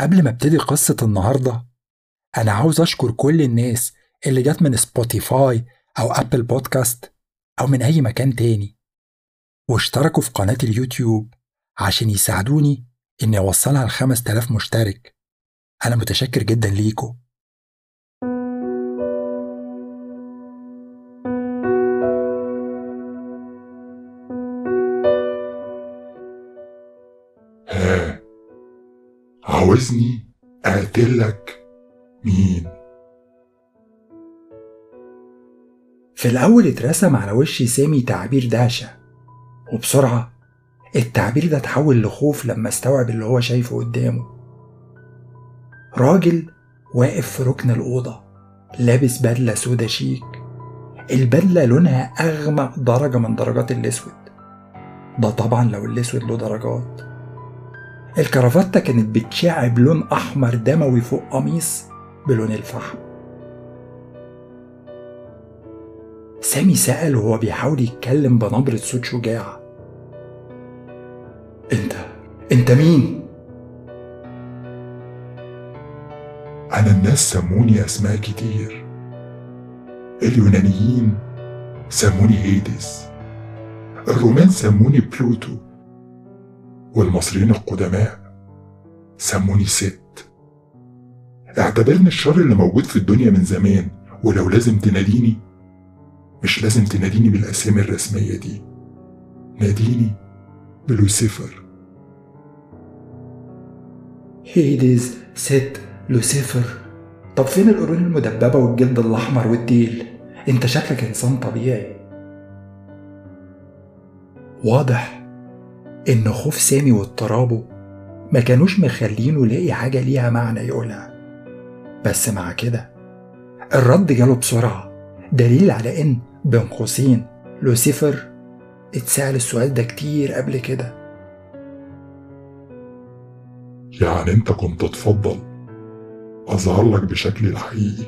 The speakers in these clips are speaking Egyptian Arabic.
قبل ما ابتدي قصة النهاردة أنا عاوز أشكر كل الناس اللي جت من سبوتيفاي أو أبل بودكاست أو من أي مكان تاني واشتركوا في قناة اليوتيوب عشان يساعدوني إني أوصلها لخمس تلاف مشترك أنا متشكر جدا ليكم ها عاوزني اقتلك مين في الأول اترسم على وش سامي تعبير دهشة وبسرعة التعبير ده اتحول لخوف لما استوعب اللي هو شايفه قدامه راجل واقف في ركن الأوضة لابس بدلة سودا شيك البدلة لونها أغمق درجة من درجات الأسود ده طبعا لو الأسود له درجات الكرافتة كانت بتشع بلون أحمر دموي فوق قميص بلون الفحم سامي سأل وهو بيحاول يتكلم بنبرة صوت شجاع انت انت مين؟ انا الناس سموني اسماء كتير اليونانيين سموني هيدس الرومان سموني بلوتو والمصريين القدماء سموني ست اعتبرني الشر اللي موجود في الدنيا من زمان ولو لازم تناديني مش لازم تناديني بالأسامي الرسمية دي ناديني بلوسيفر هيديز ست لوسيفر طب فين القرون المدببة والجلد الأحمر والديل؟ انت شكلك إنسان طبيعي واضح إن خوف سامي واضطرابه ما كانوش مخلينه يلاقي حاجة ليها معنى يقولها بس مع كده الرد جاله بسرعة دليل على إن بين قوسين لوسيفر اتسأل السؤال ده كتير قبل كده يعني انت كنت تفضل اظهر لك بشكلي الحقيقي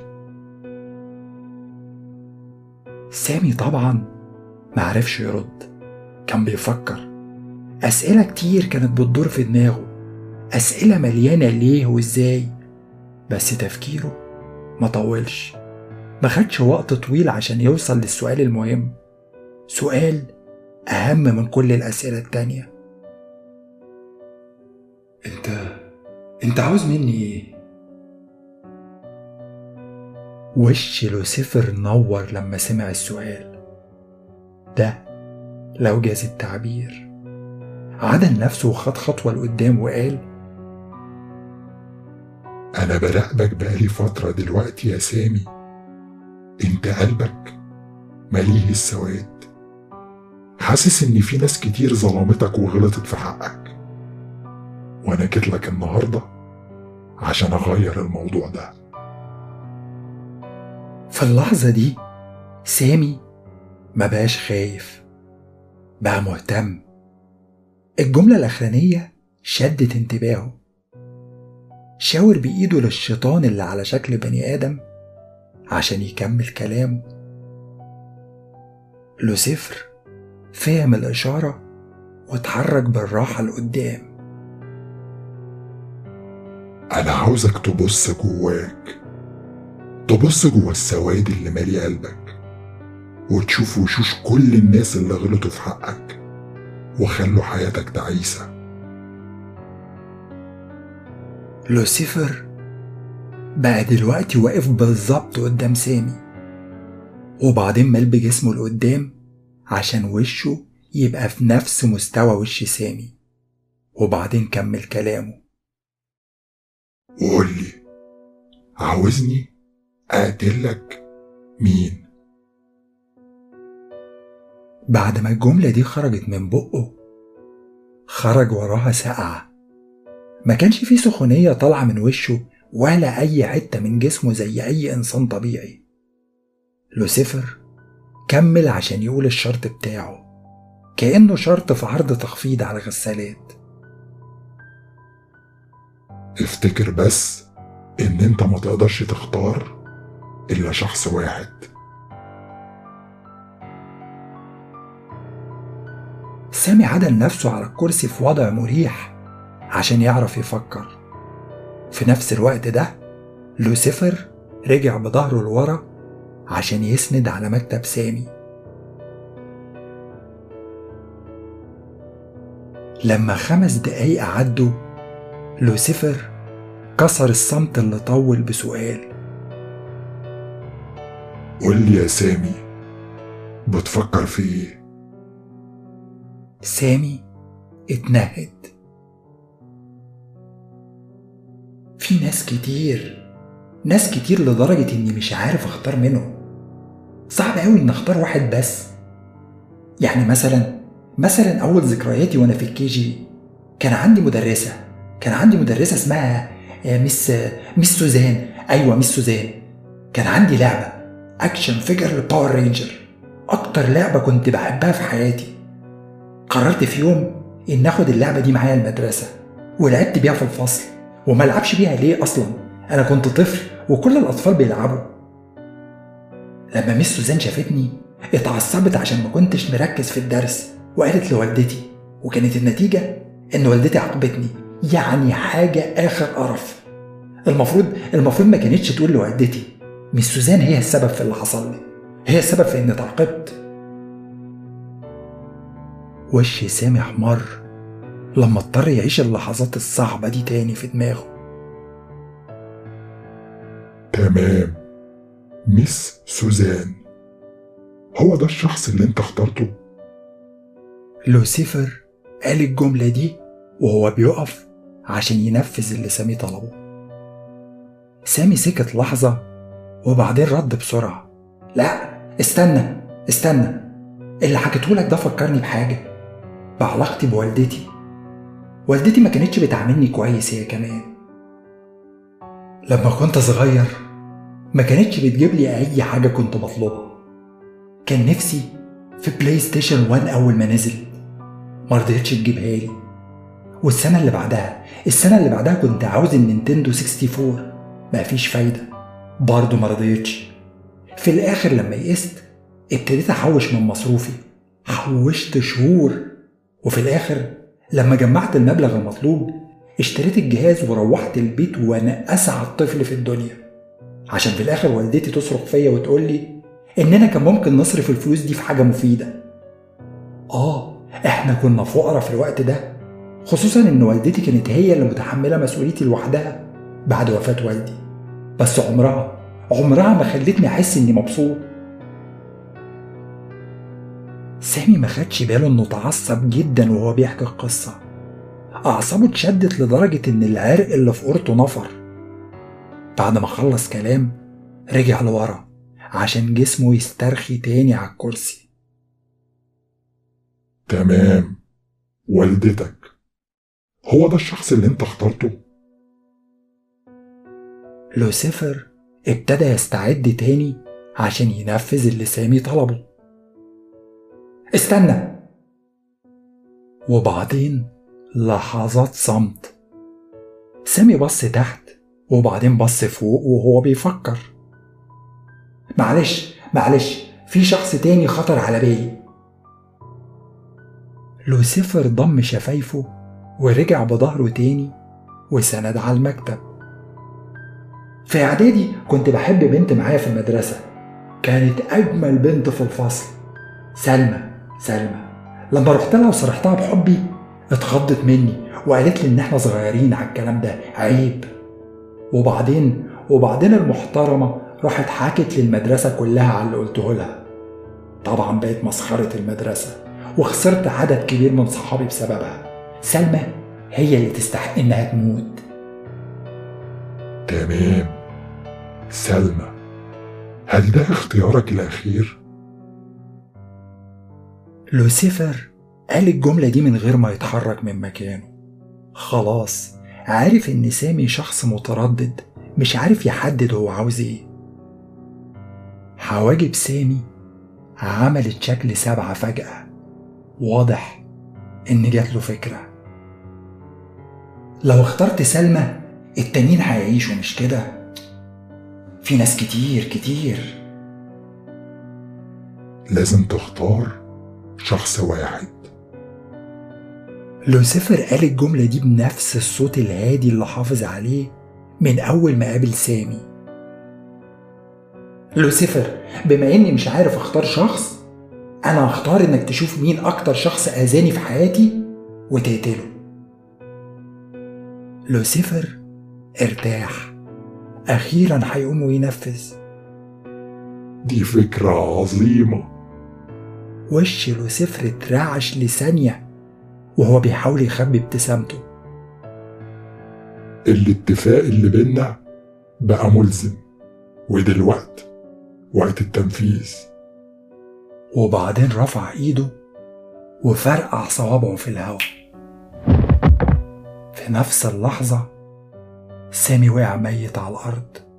سامي طبعا معرفش يرد كان بيفكر أسئلة كتير كانت بتدور في دماغه أسئلة مليانة ليه وإزاي بس تفكيره ما طولش ما خدش وقت طويل عشان يوصل للسؤال المهم سؤال أهم من كل الأسئلة التانية أنت أنت عاوز مني إيه؟ وش لوسيفر نور لما سمع السؤال ده لو جاز التعبير عدل نفسه وخد خطوة لقدام وقال انا براقبك بقالي فترة دلوقتي يا سامي انت قلبك مليء السواد حاسس ان في ناس كتير ظلمتك وغلطت في حقك وانا جيت لك النهارده عشان اغير الموضوع ده في اللحظة دي سامي ما بقاش خايف بقى مهتم الجملة الأخرانية شدت انتباهه شاور بإيده للشيطان اللي على شكل بني آدم عشان يكمل كلامه لوسيفر فهم الإشارة واتحرك بالراحة لقدام انا عاوزك تبص جواك تبص جوا السواد اللي مالي قلبك وتشوف وشوش كل الناس اللي غلطوا في حقك وخلوا حياتك تعيسة لوسيفر بقى دلوقتي واقف بالظبط قدام سامي وبعدين مال بجسمه لقدام عشان وشه يبقى في نفس مستوى وش سامي وبعدين كمل كلامه وقول لي عاوزني اقتلك مين بعد ما الجملة دي خرجت من بقه خرج وراها سقعة ما كانش فيه سخونية طالعة من وشه ولا أي حتة من جسمه زي أي إنسان طبيعي لوسيفر كمل عشان يقول الشرط بتاعه كأنه شرط في عرض تخفيض على الغسالات افتكر بس ان انت ما تقدرش تختار الا شخص واحد سامي عدل نفسه على الكرسي في وضع مريح عشان يعرف يفكر في نفس الوقت ده لوسيفر رجع بظهره لورا عشان يسند على مكتب سامي لما خمس دقايق عدوا لوسيفر كسر الصمت اللي طول بسؤال قول لي يا سامي بتفكر في ايه سامي اتنهد في ناس كتير ناس كتير لدرجة إني مش عارف أختار منهم صعب أوي إن أختار واحد بس يعني مثلا مثلا أول ذكرياتي وأنا في الكي جي كان عندي مدرسة كان عندي مدرسة اسمها آه، مس مس سوزان أيوة مس سوزان كان عندي لعبة أكشن فيجر لباور رينجر أكتر لعبة كنت بحبها في حياتي قررت في يوم إن آخد اللعبة دي معايا المدرسة ولعبت بيها في الفصل وما العبش بيها ليه أصلا أنا كنت طفل وكل الأطفال بيلعبوا لما ميس سوزان شافتني اتعصبت عشان ما كنتش مركز في الدرس وقالت لوالدتي وكانت النتيجة إن والدتي عاقبتني يعني حاجة آخر قرف المفروض المفروض ما كانتش تقول لوالدتي ميس سوزان هي السبب في اللي حصل لي هي السبب في إني اتعاقبت وش سامي احمر لما اضطر يعيش اللحظات الصعبة دي تاني في دماغه تمام ميس سوزان هو ده الشخص اللي انت اخترته لوسيفر قال الجملة دي وهو بيقف عشان ينفذ اللي سامي طلبه سامي سكت لحظة وبعدين رد بسرعة لا استنى استنى اللي حكيتهولك ده فكرني بحاجة بعلاقتي بوالدتي والدتي ما كانتش بتعاملني كويس هي كمان لما كنت صغير ما كانتش بتجيب لي أي حاجة كنت بطلبها كان نفسي في بلاي ستيشن 1 أول ما نزل ما رضيتش تجيبها لي والسنة اللي بعدها السنة اللي بعدها كنت عاوز النينتندو 64 ما فيش فايدة برضه ما رضيتش في الآخر لما يئست ابتديت أحوش من مصروفي حوشت شهور وفي الآخر لما جمعت المبلغ المطلوب اشتريت الجهاز وروحت البيت وانا اسعد طفل في الدنيا عشان في الاخر والدتي تصرخ فيا وتقول لي اننا كان ممكن نصرف الفلوس دي في حاجه مفيده اه احنا كنا فقراء في الوقت ده خصوصا ان والدتي كانت هي اللي متحمله مسؤوليتي لوحدها بعد وفاه والدي بس عمرها عمرها ما خلتني احس اني مبسوط سامي ما خدش باله انه اتعصب جدا وهو بيحكي القصة أعصابه اتشدت لدرجة إن العرق اللي في قورته نفر بعد ما خلص كلام رجع لورا عشان جسمه يسترخي تاني على الكرسي تمام والدتك هو ده الشخص اللي انت اخترته لوسيفر ابتدى يستعد تاني عشان ينفذ اللي سامي طلبه استنى وبعدين لحظات صمت سامي بص تحت وبعدين بص فوق وهو بيفكر معلش معلش في شخص تاني خطر على بالي لوسيفر ضم شفايفه ورجع بظهره تاني وسند على المكتب في اعدادي كنت بحب بنت معايا في المدرسة كانت أجمل بنت في الفصل سلمى سلمى لما رحت لها وصرحتها بحبي اتخضت مني وقالت لي ان احنا صغيرين على الكلام ده عيب وبعدين وبعدين المحترمة راحت حكت للمدرسة كلها على اللي قلته لها طبعا بقت مسخرة المدرسة وخسرت عدد كبير من صحابي بسببها سلمى هي اللي تستحق انها تموت تمام سلمى هل ده اختيارك الأخير؟ لوسيفر قال الجملة دي من غير ما يتحرك من مكانه خلاص عارف إن سامي شخص متردد مش عارف يحدد هو عاوز إيه حواجب سامي عملت شكل سبعة فجأة واضح إن جات له فكرة لو اخترت سلمى التانيين هيعيشوا مش كده في ناس كتير كتير لازم تختار شخص واحد لوسيفر قال الجملة دي بنفس الصوت الهادي اللي حافظ عليه من أول ما قابل سامي لوسيفر بما إني مش عارف أختار شخص أنا هختار إنك تشوف مين أكتر شخص أذاني في حياتي وتقتله لوسيفر ارتاح أخيرا هيقوم وينفذ دي فكرة عظيمة وش لوسيفر اترعش لثانية وهو بيحاول يخبي ابتسامته الاتفاق اللي بينا بقى ملزم ودلوقت وقت التنفيذ وبعدين رفع ايده وفرقع صوابعه في الهواء في نفس اللحظة سامي وقع ميت على الأرض